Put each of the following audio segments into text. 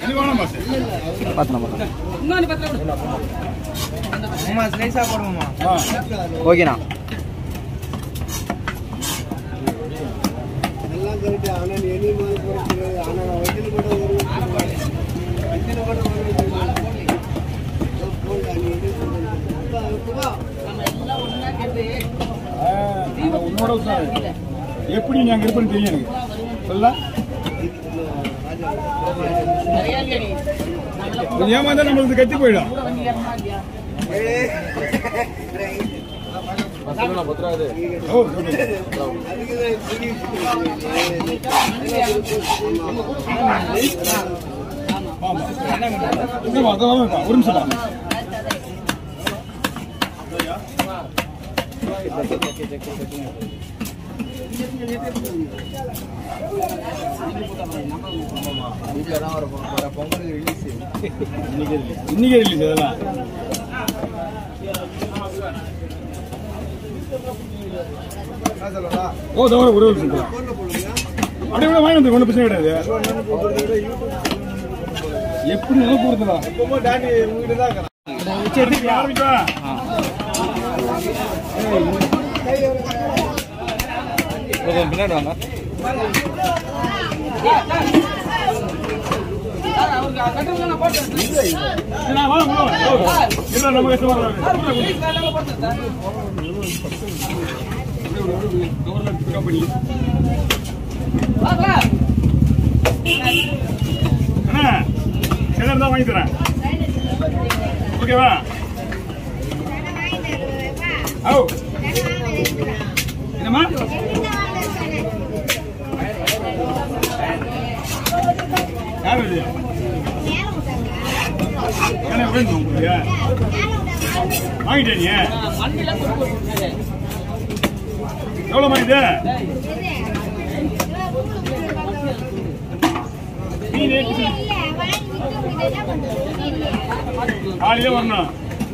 தெளிவான மாசு பார்த்தேன் பார்த்தேன் இன்னொன்னு பத்திரம் கொடு. மாமா ஸ்லைஸா போடுவோமா ஆ ஓகேண்ணா எல்லாம் கரெக்ட் ஆனா நீ எலி மாதிரி போடுறது ஆனா நான் வண்டியில் கூட ஒரு வண்டியில் கூட ஒரு போடல நீ எலி போடுறது ஆ, நான் உன்னோட உசாரு. எப்படி நீ அங்க இருப்பேன்னு தெரியும் எனக்கு சொல்ல நீ ஏமாந்தா நம்மளுக்கு கத்தி போயிடும் ஓ ஓகே அதுக்குதான் புடி ஆமா இல்லம்மா, அதெல்லாம் வேண்டாம். ஒரு நிமிஷம் தான். வீட்டில் தான் வர போகிற பொங்கலுக்கு ரிலீஸ் இன்னைக்கே release. இன்னைக்கே ரிலீஸ் அதெல்லாம் என்ன சொல்லலாம் ஓ தவிர ஒரே ஒரு நிமிஷம் அப்படியே கூட வாங்கி வந்து ஒன்றும் பிரச்சனை கிடையாது எப்படி நல்லா போடுறதா ரொம்ப டாடி உங்ககிட்ட தான் இருக்கிறான் ஆரம்பிக்கா பின்னாடி வாங்க சார், அவருக்கு கட்டுறது நான் போட்டு நான் வாங்க வாங்க இல்லை நம்ம கஷ்டமா போலீஸ் காலையில போட்டு சார் கவர்மெண்ட் கம்பெனி வாங்களா அண்ணா கிணறு தான் வாங்கி தரேன் ஓகேவா ஓ என்னம்மா யார் இது கிணறு வேணும் உங்களுக்கு வாங்கிட்டே நீ வண்டியில கொடுத்து எவ்வளோமா இது மீன் ஏற்றி காலையில வரணும்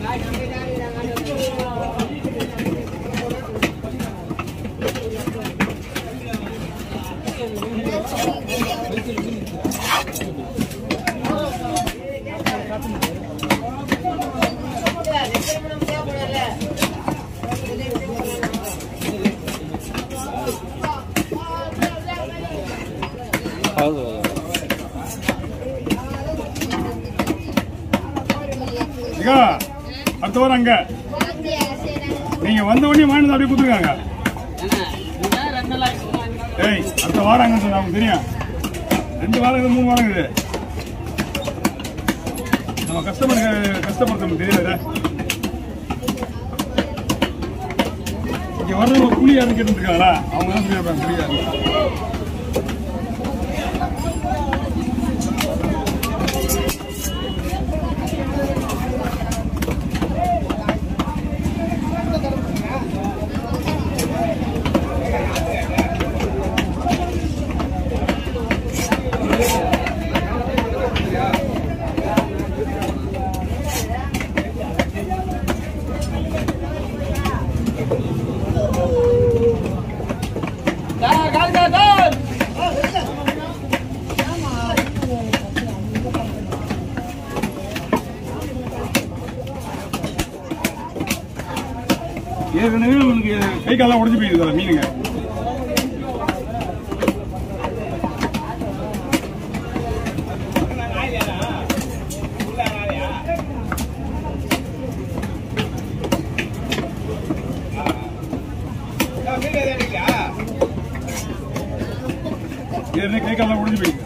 இகா அடுத்த வாரம் அங்க நீங்க வந்த உடனே வாங்கி அப்படியே கொடுத்துருக்காங்க ரெண்டு லட்சம் ஏய் அடுத்த வாரம் அங்க சொன்னா நமக்கு தெரியும் ரெண்டு வாரம் இருக்குது மூணு வாரம் இருக்குது நம்ம கஸ்டமருக்கு கஷ்டப்படுத்த நமக்கு தெரியல இங்க வர்றது ஒரு கூலி யாரும் கேட்டு இருக்காங்களா அவங்க தான் சொல்லியிருப்பாங்க புரியாது சார் கால் சார் சார் ஏற்கனவே உனக்கு கை காலெல்லாம் உடஞ்சு போயிடுது மீனுங்க ஏற்கனவே கை காலெல்லாம் உடஞ்சு போயிடுது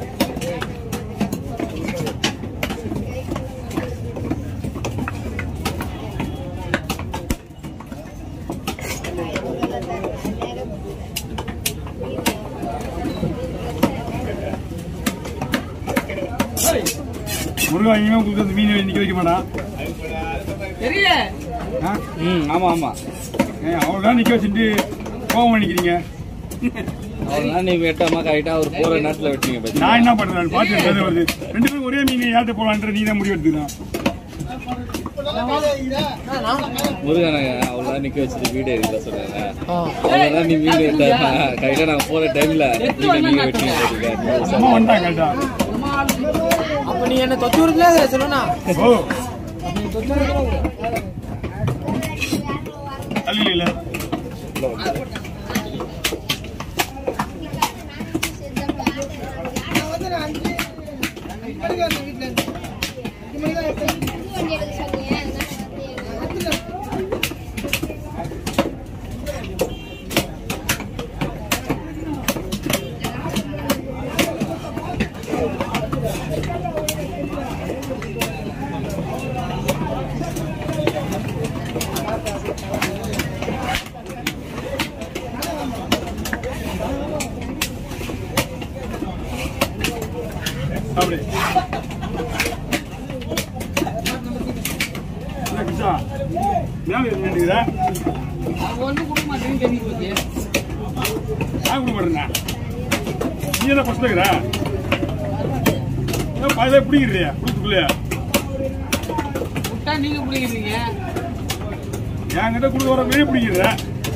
முருகா இனிமே உங்களுக்கு அந்த மீன் நிக்க வைக்க மாட்டான் தெரியல ஆ? ம் ஆமாம் ஆமாம் ஏன் அவர்தான் நிக்க வச்சுட்டு கோவம் பண்ணிக்கிறீங்க அவ்வளோதான் நீ வெட்டாம கரெக்டாக அவர் போகிற நேரத்தில் வெட்டிங்க பத்தி நான் என்ன பண்றேன் பாத்து பேச வருது ரெண்டு பேரும் ஒரே மீன் யார்கிட்ட போலான்ற நீ தான் முடிவு எடுத்துக்கலாம் முருகனை அவ்வளோதான் நிற்க வச்சுட்டு வீடு எடுக்கல சொன்னாங்க அவ்வளோதான் நீ மீன் வெட்ட கரெக்டாக நாங்கள் போகிற டைமில் மீனை நீங்கள் வெட்டிங்க அம்மா வந்துட்டாங்க கரெக்டா அம்மா அப்ப நீ என்ன தொத்து விடுறதுல சொல்லணா ஓ நீ தொத்து விடுறதுல தள்ளி இல்ல அப்படி என்ன கிருஷ்ணா மேல நின்றுக்கிற ஒண்ணு கொடுக்க மாட்டேன்னு தெரிஞ்சு போச்சு நான் கொடுக்க மாட்டேன் நீ என்ன ஃபஸ்ட் இருக்கிற பாதிலே பிடிக்கிறியா கொடுத்துக்குள்ளையா விட்டா நீங்க பிடிக்கிறீங்க என்கிட்ட கொடுக்க வர வெளியே பிடிக்கிற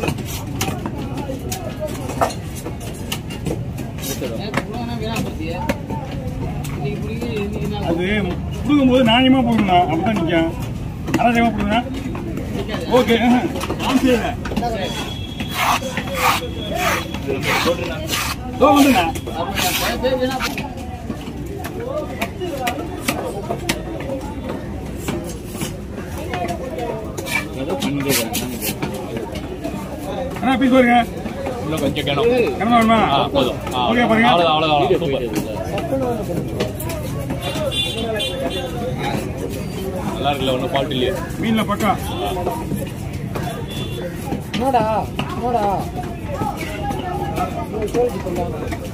நேத்து கொடுக்கணும் வீணா போச்சு இன்னைக்கு பிடிக்க இன்னைக்கு நாள் அது கொடுக்கும்போது நாணயமா போடணும் அப்படிதான் நிற்கும் அனாஜயமா போடுங்க ஓகே நான் செய்யல ஓ வந்துண்ணா அப்படியா வீணா போச்சு ஏதோ பண்ணிட்டு இருக்காங்க. அண்ணா பீஸ் பாருங்க இன்னும் கொஞ்சம் கிணம் கிளம்ப வேணுமா ஆ போதும் ஆ, ஓகே பாருங்க அவ்வளவுதான் அவ்வளவுதான் வீடியோ சூப்பர் போயிட்டு இருக்குல்ல. நல்லா இருக்குல்ல ஒன்றும் ஃபால்ட் இல்லையே மீன்ல பக்கா என்னடா என்னடா கோழிக்கு பண்ணலாம்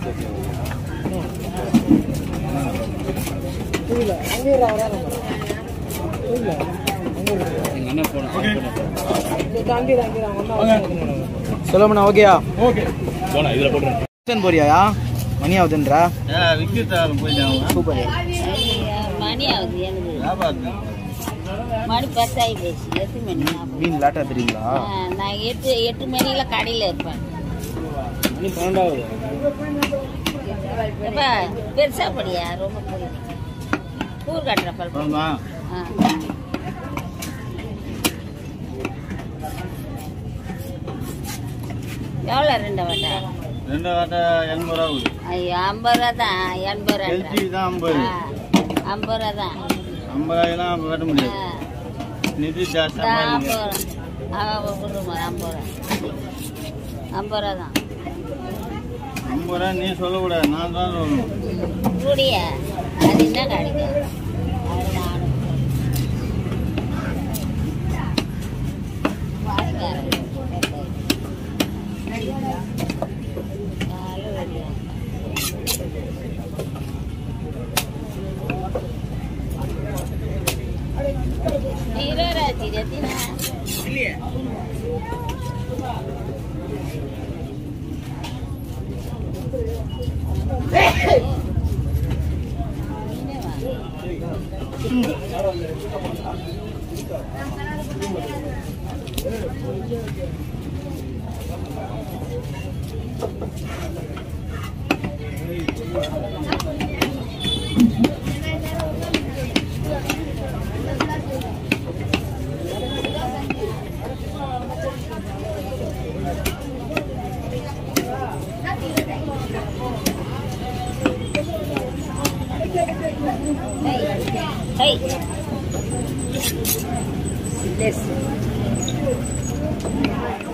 புரியல அங்கே இருடா, வராத புரியல அங்கே இரு. எங்க அண்ணன் போன ஓகே இது அங்கே இரு, அங்கே இரு, அவன் வந்தா வாங்க. சொல்லுமண்ணா ஓகேயா ஓகே போனா இதுல போட்டுருங்க கிச்சன் போறியாயா மணி ஆகுதுன்றா சூப்பர் மணி ஆகுது எனக்கு மணி பத்தாயி போச்சு எட்டு மணி ஆகும். மீன் லேட்டா தெரியுங்களா ஆ, நான் எட்டு எட்டு மணில கடையில இருப்பேன் மணி பன்னெண்டாவது எப்பா பெருசா படியா ரொம்ப பெரிய கூர் கட்டுற பல் ஆ. எவ்வளோ ரெண்டு வட்டை ரெண்டு வாட்டை எண்பது ரூபா ஆகுது ஐயோ ஐம்பது ரூபா தான் எண்பது எல்ஜி ரூபா தான் ஐம்பது ஐம்பது ரூபா தான் ஐம்பது ரூபாய்லாம் கட்ட முடியாது ஆ. நிதி இந்த ஜாஸ்தி ஐம்பது ரூபா அவன் கொடுமா ஐம்பது ரூபா ஐம்பது ரூபா தான் ஐம்பது ரூபா நீ சொல்லக்கூடாது நான் தான் சொல்லணும் கூடிய அது என்ன கிடைக்கும் அது நானும் வாய்க்காரன். காலை வலியா. இருபதாச்சு ரத்தினா நீனே வாங்க Hey. Hey. This.